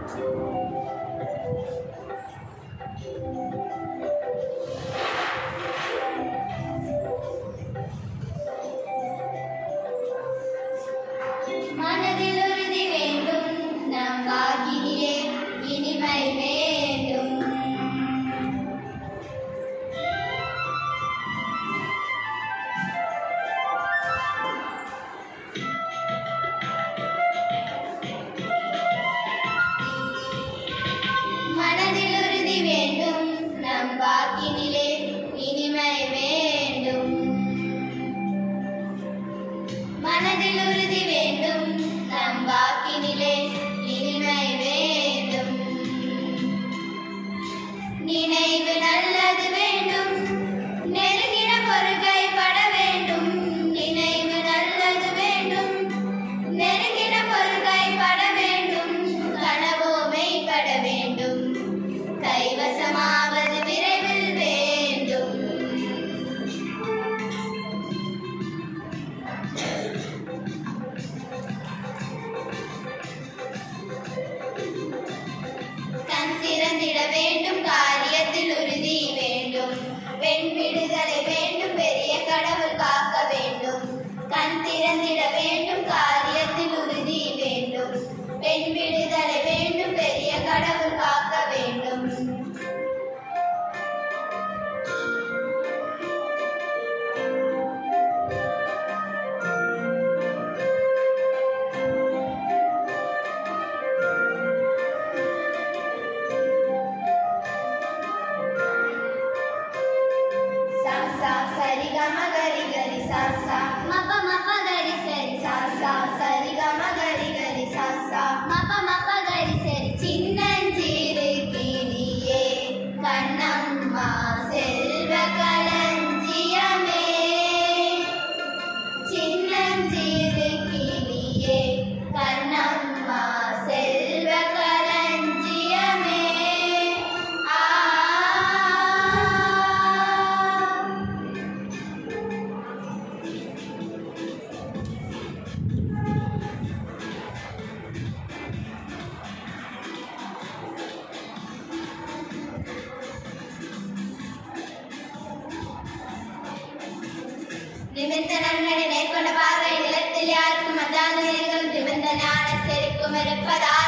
மனதில் உறுதி வேண்டும் நம் வாக்கினிலே இனிமை வேண்டும் மனதில் உறுதி வேண்டும் நம் வாக்கினிலே இனிமை வேண்டும் மனதில் உறுதி வேண்டும் நம் வாக்கினிலே இனிமை வேண்டும் நினைவு நல்லது வேண்டும் நெருங்கின பொருட்கை பட வேண்டும் நினைவு நல்லது வேண்டும் நெருங்கின பொருட்கை பட வேண்டும் கனவோ மெய்ப்பட வேண்டும் கைவசமாவது விரைவில் வேண்டும் கண் திறந்திட வேண்டும் காரியத்தில் உறுதி வேண்டும் பெண் விடுதலை வேண்டும் பெரிய கடவுள் காக்க வேண்டும் கண் திறந்திட வேண்டும் காரியத்தில் உறுதி வேண்டும் பெண் விடுதலை வேண்டும் பெரிய கடவுள் காக்க வேண்டும் சா சா சரி க ம கரி கரி சா சா ம ப ம ப கரி சரி சா சா சரி க ம கரி கரி சா சா ம ப ம ப கரி சரி சின்னஞ்சிறு கிளியே கண்ணம்மா செல்வ களஞ்சியமே சின்னஞ்சிறு கிளியே கண்ணம்மா செல்வ களஞ்சியமே ஆ நிமிர்ந்த நன்னடை நேர்கொண்ட பார்வை நிலத்தில் யாருக்கும் அஞ்சாத நேர்களும் நிமிர்ந்த ஞான செருக்கும் இருப்பதால்